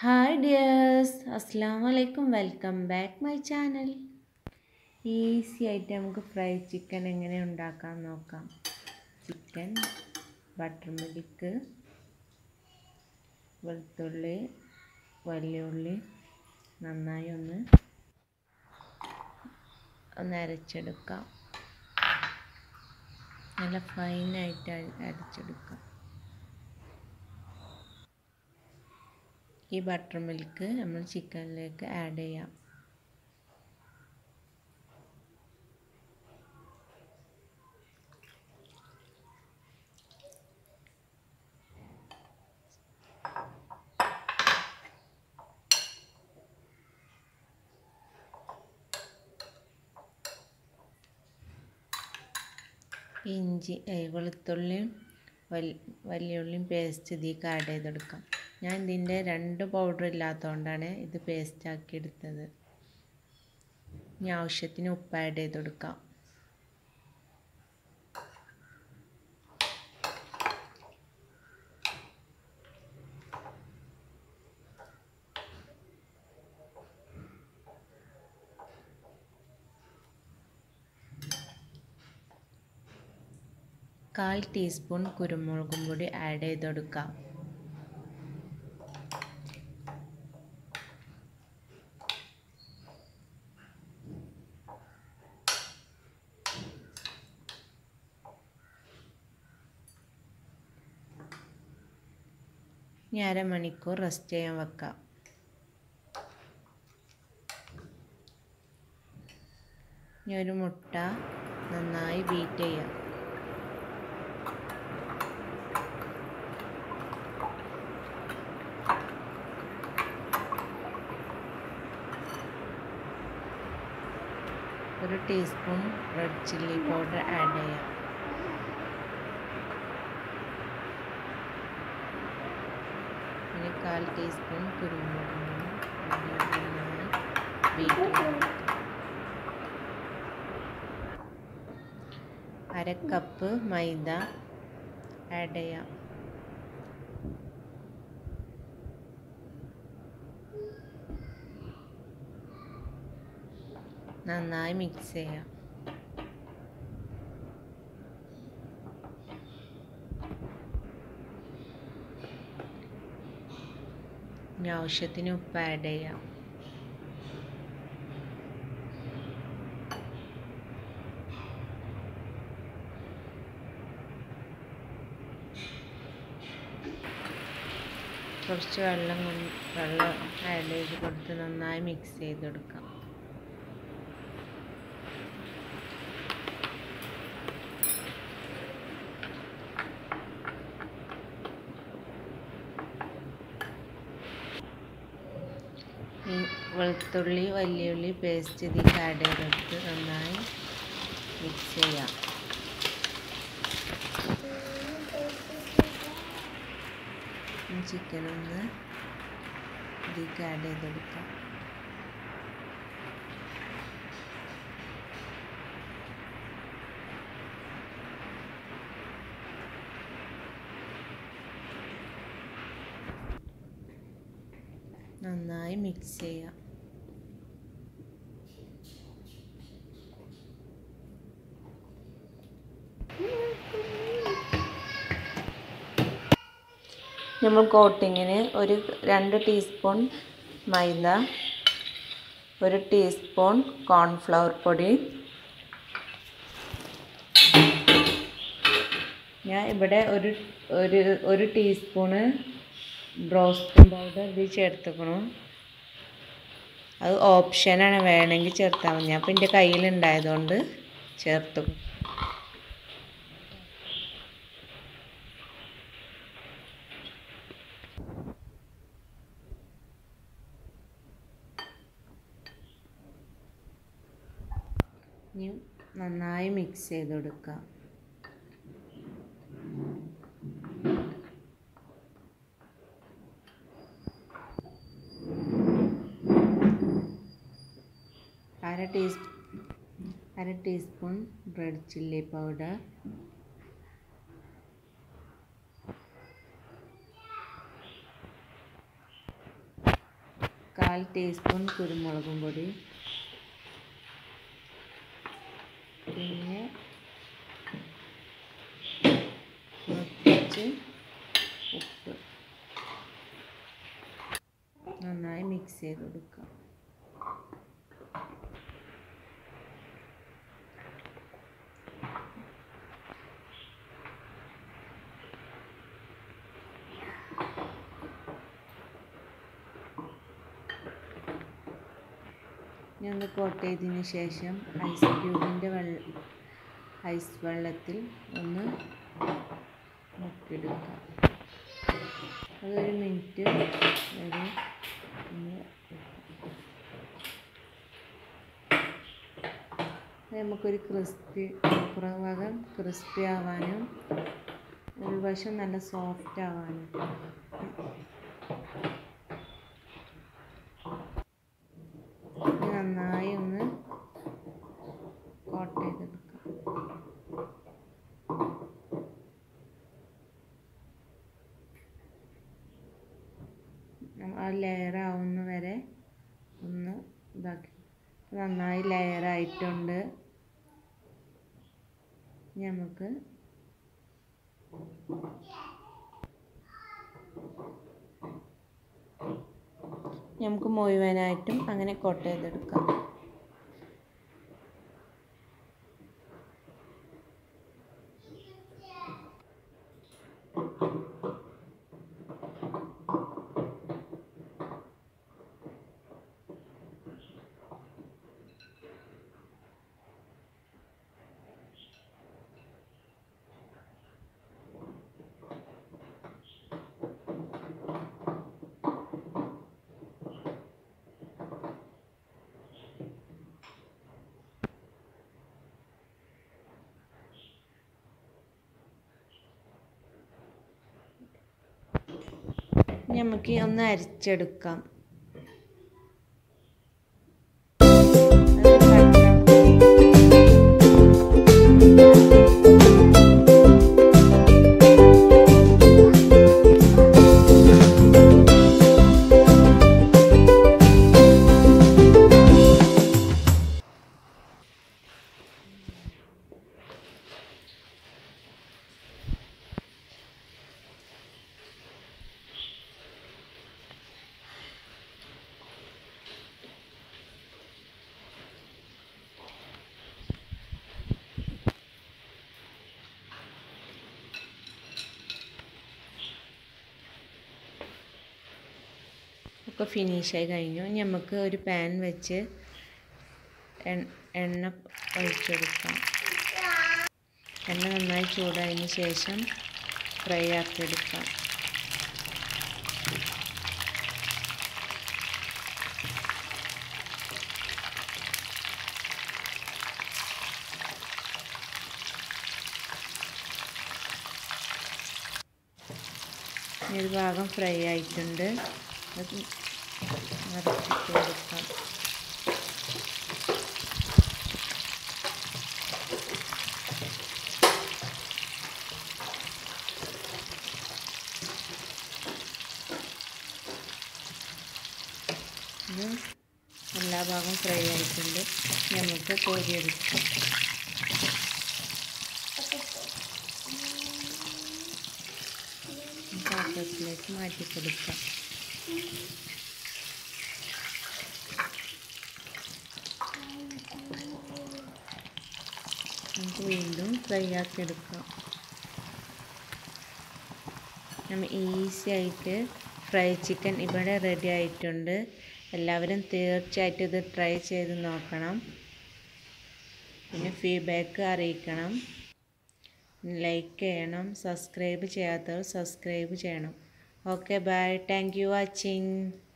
hi dears അസ്സാം വലൈക്കും welcome back my channel easy ആയിട്ട് നമുക്ക് ഫ്രൈ ചിക്കൻ എങ്ങനെ ഉണ്ടാക്കാൻ നോക്കാം ചിക്കൻ ബട്ടർ മിൽക്ക് വെളുത്തുള്ളി വലിയ ഉള്ളി നന്നായി ഒന്ന് ഒന്ന് അരച്ചെടുക്കാം നല്ല ഫൈനായിട്ട് അരച്ചെടുക്കാം ഈ ബട്ടർ മിൽക്ക് നമ്മൾ ചിക്കനിലേക്ക് ആഡ് ചെയ്യാം ഇഞ്ചി വെളുത്തുള്ളിയും വലിയ ഉള്ളിയും പേസ്റ്റ് ഇതിലേക്ക് ആഡ് ചെയ്തെടുക്കാം ഞാൻ ഇതിൻ്റെ രണ്ട് പൗഡർ ഇല്ലാത്തതുകൊണ്ടാണ് ഇത് പേസ്റ്റ് ആക്കി എടുത്തത് ഇനി ആവശ്യത്തിന് ഉപ്പ് ആഡ് ചെയ്ത് കൊടുക്കാം കാൽ ടീസ്പൂൺ കുരുമുളകും പൊടി ആഡ് ചെയ്ത് കൊടുക്കാം ഇനി അരമണിക്കൂർ റെസ്റ്റ് ചെയ്യാൻ വെക്കാം ഇനി ഒരു മുട്ട നന്നായി ബീറ്റ് ചെയ്യാം ഒരു teaspoon red chilli powder add ചെയ്യാം പിന്നെ കാൽ ടീസ്പൂൺ കുരുമുളക് അര കപ്പ് മൈദ ആഡ് ചെയ്യാം നന്നായി മിക്സ് ചെയ്യാം ഇനി ആവശ്യത്തിന് ഉപ്പ് ആഡ് ചെയ്യാം കുറച്ച് വെള്ളം കൊണ്ട് വെള്ളം ആഡ് ചെയ്ത് കൊടുത്ത് നന്നായി മിക്സ് ചെയ്ത് കൊടുക്കാം ഈ വെളുത്തുള്ളി വലിയുള്ളി പേസ്റ്റ് ഇതിലേക്ക് ആഡ് ചെയ്തെടുത്ത് നന്നായി മിക്സ് ചെയ്യാം ചിക്കൻ ഒന്ന് ഇതിലേക്ക് ആഡ് ചെയ്തെടുക്കാം നന്നായി മിക്സ് ചെയ്യാം നമ്മൾ കോട്ടിങ്ങിന് ഒരു രണ്ട് ടീസ്പൂൺ മൈദ ഒരു ടീസ്പൂൺ കോൺഫ്ലവർ പൊടി ഞാൻ ഇവിടെ ഒരു ഒരു ഒരു ടീസ്പൂണ് റോസ്റ്റ് പൗഡർ ഇത് ചേർത്തുക്കണു അത് ഓപ്ഷനാണ് വേണമെങ്കിൽ ചേർത്താൽ മതി അപ്പോൾ എൻ്റെ കയ്യിലുണ്ടായതുകൊണ്ട് ചേർത്തു ഇനി നന്നായി മിക്സ് ചെയ്ത് കൊടുക്കുക അര ടീസ്പൂൺ അര ടീസ്പൂൺ റെഡ് ചില്ലി പൗഡർ കാൽ ടീസ്പൂൺ കുരുമുളകും പൊടി പിന്നെ കുറച്ച് ഉപ്പ് നന്നായി മിക്സ് ചെയ്ത് കൊടുക്കുക ഇനി ഒന്ന് കോട്ട് ചെയ്തതിന് ശേഷം ഐസ് ക്യൂബിൻ്റെ വെള്ള ഐസ് വെള്ളത്തിൽ ഒന്ന് മുക്കിയെടുക്കുക അതൊരു മിനിറ്റ് വരെ ഒന്ന് നമുക്കൊരു ക്രിസ്പി പുറഭാഗം ക്രിസ്പി ആവാനും ഉൾവശം നല്ല സോഫ്റ്റ് ആവാനും നന്നായി ഒന്ന് കോട്ട് ചെയ്തെടുക്കാം ആ ലെയർ ആവുന്ന വരെ ഒന്ന് ഇതാക്കി നന്നായി ലെയർ ആയിട്ടുണ്ട് നമുക്ക് നമുക്ക് മുഴുവനായിട്ടും അങ്ങനെ കോട്ട് ചെയ്തെടുക്കാം നമുക്ക് ഒന്ന് അരിച്ചെടുക്കാം ഒക്കെ ഫിനിഷായി കഴിഞ്ഞു ഇനി നമുക്ക് ഒരു പാൻ വെച്ച് എണ്ണ ഒഴിച്ചെടുക്കാം എണ്ണ നന്നായി ചൂടായതിന് ശേഷം ഫ്രൈ ആക്കിയെടുക്കാം ഒരു ഭാഗം ഫ്രൈ ആയിട്ടുണ്ട് അത് മറച്ചിട്ട് കൊടുക്കാം ഇത് എല്ലാ ഭാഗവും ഫ്രൈ ആയിട്ടുണ്ട് നമുക്ക് കോരിയെടുക്കാം പാത്രത്തിലേക്ക് മാറ്റി കൊടുക്കാം നമുക്ക് വീണ്ടും ഫ്രൈ ആക്കി എടുക്കാം നമ്മൾ ഈസി ആയിട്ട് ഫ്രൈ ചിക്കൻ ഇവിടെ റെഡി ആയിട്ടുണ്ട് എല്ലാവരും തീർച്ചയായിട്ടും ഇത് ട്രൈ ചെയ്ത് നോക്കണം പിന്നെ ഫീഡ്ബാക്ക് അറിയിക്കണം ലൈക്ക് ചെയ്യണം സബ്സ്ക്രൈബ് ചെയ്യാത്തവർ സബ്സ്ക്രൈബ് ചെയ്യണം okay bye thank you watching